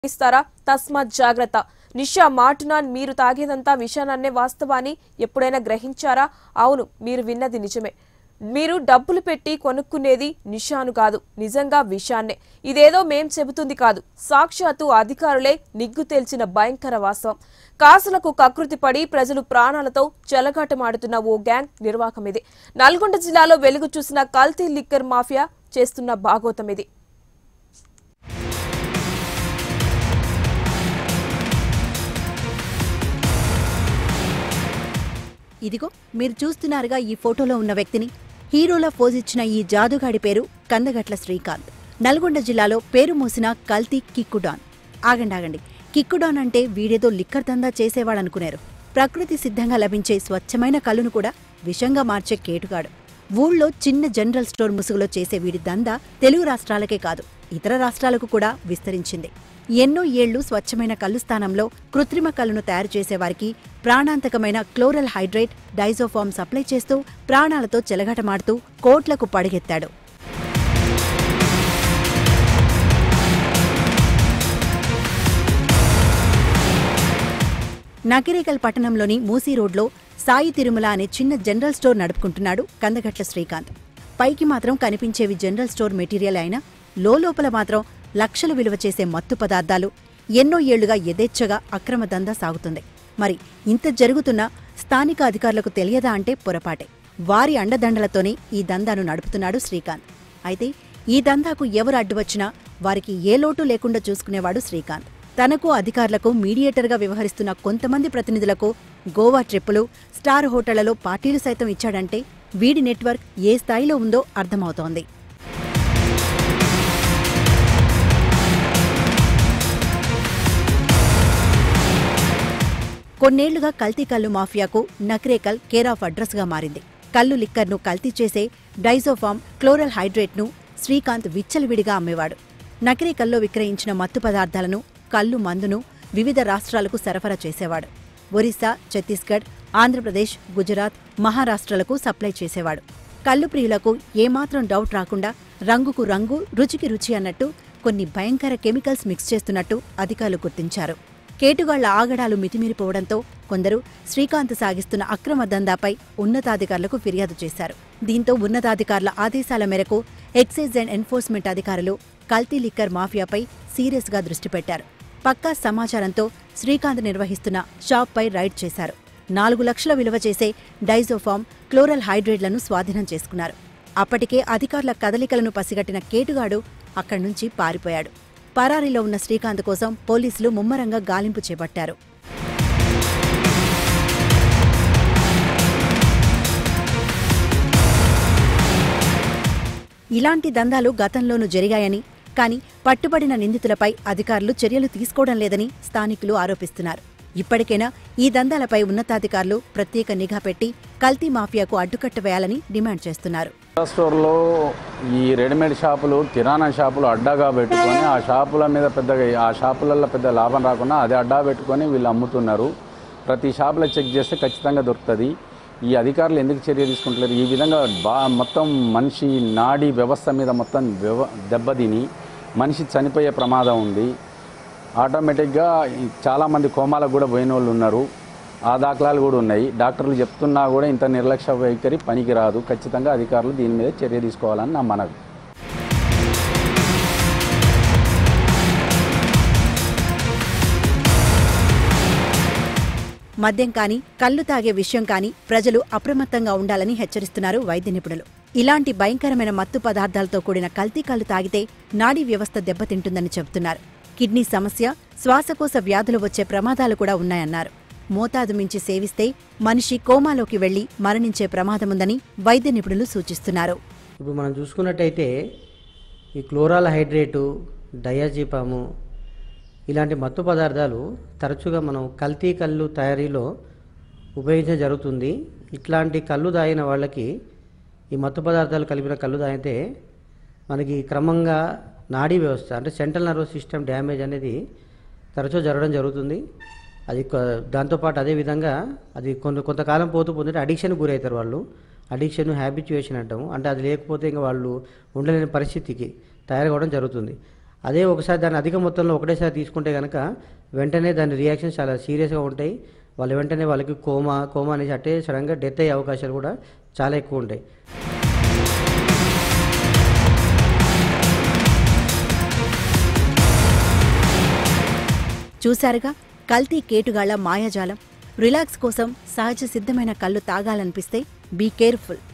ఇస్తారా తస్మాత్ జాగ్రత్త నిషా మాటున మీరు తాగేదంతా విషానాన్నే వాస్తవాన్ని ఎప్పుడైనా గ్రహించారా అవును మీరు విన్నది నిజమే మీరు డబ్బులు పెట్టి కొనుక్కునేది నిషాను కాదు నిజంగా విషాన్నే ఇదేదో మేం చెబుతుంది కాదు సాక్షాత్తు అధికారులే నిగ్గు తేల్చిన భయంకర వాస్తవం కాసులకు కకృతి పడి ప్రజలు ప్రాణాలతో చెలగాటమాడుతున్న ఓ గ్యాంగ్ నిర్వాహకం ఇది నల్గొండ జిల్లాలో వెలుగు చూసిన కల్తీ లిక్కర్ మాఫియా చేస్తున్న భాగోతం ఇది ఇదిగో మీరు చూస్తున్నారుగా ఈ ఫోటోలో ఉన్న వ్యక్తిని హీరోలా పోజిచ్చిన ఈ జాదుగాడి పేరు కందగట్ల శ్రీకాంత్ నల్గొండ జిల్లాలో పేరు మోసిన కల్తీ కిక్కుడాన్ ఆగండి ఆగండి కిక్కుడాన్ అంటే వీడేదో లిక్కర్ దందా చేసేవాడనుకున్నారు ప్రకృతి సిద్ధంగా లభించే స్వచ్ఛమైన కళ్ళును కూడా విషంగా మార్చే కేటుగాడు ఊళ్ళో చిన్న జనరల్ స్టోర్ ముసుగులో చేసే వీడి దందా తెలుగు రాష్ట్రాలకే కాదు ఇతర రాష్ట్రాలకు కూడా విస్తరించింది ఎన్నో ఏళ్లు స్వచ్ఛమైన కళ్ళు స్థానంలో కృత్రిమ కళ్ళును తయారు చేసేవారికి ప్రాణాంతకమైన క్లోరల్ హైడ్రేట్ డైజోఫామ్ సప్లై చేస్తూ ప్రాణాలతో చెలగటమాడుతూ కోట్లకు పడిగెత్తాడు నకిరేకల్ పట్టణంలోని మూసీ రోడ్లో సాయి తిరుమల అనే చిన్న జనరల్ స్టోర్ నడుపుకుంటున్నాడు కందగట్ల శ్రీకాంత్ పైకి మాత్రం కనిపించేవి జనరల్ స్టోర్ మెటీరియల్ అయినా లోపల మాత్రం లక్షలు విలువ చేసే మత్తు పదార్థాలు ఎన్నో ఏళ్లుగా యథేచ్ఛగా అక్రమ దందా సాగుతుంది మరి ఇంత జరుగుతున్నా స్థానిక అధికారులకు తెలియదా అంటే పొరపాటే వారి అండదండలతోనే ఈ దందాను నడుపుతున్నాడు శ్రీకాంత్ అయితే ఈ దందాకు ఎవరు అడ్డు వచ్చినా వారికి ఏ లోటు లేకుండా చూసుకునేవాడు శ్రీకాంత్ తనకు అధికారులకు మీడియేటర్గా వ్యవహరిస్తున్న కొంతమంది ప్రతినిధులకు గోవా ట్రిప్పులు స్టార్ హోటళ్లలో పార్టీలు సైతం ఇచ్చాడంటే వీడి నెట్వర్క్ ఏ స్థాయిలో ఉందో అర్థమవుతోంది కొన్నేళ్లుగా కల్తీ కల్లు మాఫియాకు నక్రేకల్ కేర్ ఆఫ్ అడ్రస్గా మారింది కల్లు లిక్కర్ను కల్తీ చేసే డైజోఫామ్ క్లోరల్ హైడ్రేట్ను శ్రీకాంత్ విచ్చలవిడిగా అమ్మేవాడు నకిరేకల్లో విక్రయించిన మత్తు పదార్థాలను కల్లు మందును వివిధ రాష్ట్రాలకు సరఫరా చేసేవాడు ఒరిస్సా ఛత్తీస్గఢ్ ఆంధ్రప్రదేశ్ గుజరాత్ మహారాష్ట్రలకు సప్లై చేసేవాడు కల్లు ప్రియులకు ఏమాత్రం డౌట్ రాకుండా రంగుకు రంగు రుచికి రుచి అన్నట్టు కొన్ని భయంకర కెమికల్స్ మిక్స్ చేస్తున్నట్టు అధికారులు గుర్తించారు కేటుగాళ్ల ఆగడాలు మితిమీరిపోవడంతో కొందరు శ్రీకాంత్ సాగిస్తున్న అక్రమ దందాపై ఉన్నతాధికారులకు ఫిర్యాదు చేశారు దీంతో ఉన్నతాధికారుల ఆదేశాల మేరకు ఎక్సైజ్ అండ్ ఎన్ఫోర్స్మెంట్ అధికారులు కల్తీ లిక్కర్ మాఫియాపై సీరియస్గా దృష్టి పెట్టారు పక్కా సమాచారంతో శ్రీకాంత్ నిర్వహిస్తున్న షాప్పై రైడ్ చేశారు నాలుగు లక్షల విలువ చేసే డైజోఫామ్ క్లోరల్ హైడ్రేట్లను స్వాధీనం చేసుకున్నారు అప్పటికే అధికారుల కదలికలను పసిగట్టిన కేటుగాడు అక్కడి నుంచి పారిపోయాడు పరారీలో ఉన్న శ్రీకాంత్ కోసం పోలీసులు ముమ్మరంగా గాలింపు చేపట్టారు ఇలాంటి దందాలు గతంలోనూ జరిగాయని కానీ పట్టుబడిన నిందితులపై అధికారులు చర్యలు తీసుకోవడం లేదని స్థానికులు ఆరోపిస్తున్నారు ఇప్పటికైనా ఈ దందాలపై ఉన్నతాధికారులు ప్రత్యేక నిఘా పెట్టి కల్తీ మాఫియాకు అడ్డుకట్ట వేయాలని డిమాండ్ చేస్తున్నారు స్టోర్లో ఈ రెడీమేడ్ షాపులు కిరాణా షాపులు అడ్డాగా పెట్టుకొని ఆ షాపుల మీద పెద్దగా ఆ షాపులలో పెద్ద లాభం రాకుండా అదే అడ్డా పెట్టుకొని వీళ్ళు అమ్ముతున్నారు ప్రతి షాపులో చెక్ చేస్తే ఖచ్చితంగా దొరుకుతుంది ఈ అధికారులు ఎందుకు చర్య తీసుకుంటలేరు ఈ విధంగా బా మొత్తం మనిషి నాడీ వ్యవస్థ మీద మొత్తం వ్యవ దెబ్బతిని మనిషి చనిపోయే ప్రమాదం ఉంది ఆటోమేటిక్గా ఈ చాలామంది కోమాలకు కూడా పోయిన వాళ్ళు ఉన్నారు ఆ దాఖలాలు కూడా ఉన్నాయి డాక్టర్లు చెప్తున్నా కూడా ఇంత నిర్లక్ష్య వైఖరి పనికి రాదు ఖచ్చితంగా అధికారులు దీని మీద చర్య తీసుకోవాలని నా మనవి మద్యం కాని కళ్ళు తాగే విషయం కాని ప్రజలు అప్రమత్తంగా ఉండాలని హెచ్చరిస్తున్నారు వైద్య నిపుణులు ఇలాంటి భయంకరమైన మత్తు పదార్థాలతో కూడిన కల్తీ కళ్ళు తాగితే నాడీ వ్యవస్థ దెబ్బతింటుందని చెబుతున్నారు కిడ్నీ సమస్య శ్వాసకోశ వ్యాధులు వచ్చే ప్రమాదాలు కూడా ఉన్నాయన్నారు మోతాదు మించి సేవిస్తే మనిషి కోమాలోకి వెళ్లి మరణించే ప్రమాదముందని వైద్య నిపుణులు సూచిస్తున్నారు ఇప్పుడు మనం చూసుకున్నట్టయితే ఈ క్లోరాల్ హైడ్రేటు డయాజిపాము ఇలాంటి మత్తు పదార్థాలు తరచుగా మనం కల్తీ కళ్ళు తయారీలో ఉపయోగించడం జరుగుతుంది ఇట్లాంటి కళ్ళు తాగిన వాళ్ళకి ఈ మత్తు పదార్థాలు కలిపిన కళ్ళు తాగితే మనకి క్రమంగా నాడీ వ్యవస్థ అంటే సెంట్రల్ నర్వస్ సిస్టమ్ డ్యామేజ్ అనేది తరచూ జరగడం జరుగుతుంది అది కొ- దాంతోపాటు అదేవిధంగా అది కొంత కొంతకాలం పోతూ పోతుంటే అడిక్షన్ గురవుతారు వాళ్ళు అడిక్షన్ హ్యాబిచ్యుయేషన్ అంటాము అంటే అది లేకపోతే ఇంకా వాళ్ళు ఉండలేని పరిస్థితికి తయారు కావడం జరుగుతుంది అదే ఒకసారి దాన్ని అధిక మొత్తంలో ఒకటేసారి తీసుకుంటే కనుక వెంటనే దాని రియాక్షన్స్ చాలా సీరియస్గా ఉంటాయి వాళ్ళు వెంటనే వాళ్ళకి కోమా కోమా అనేసి అట్టే సడన్గా డెత్ అయ్యే అవకాశాలు కూడా చాలా ఎక్కువ ఉంటాయి చూశారుగా కల్తీ కేటుగాళ్ల మాయాజాలం రిలాక్స్ కోసం సహజ సిద్ధమైన కళ్ళు తాగాలనిపిస్తే బీ కేర్ఫుల్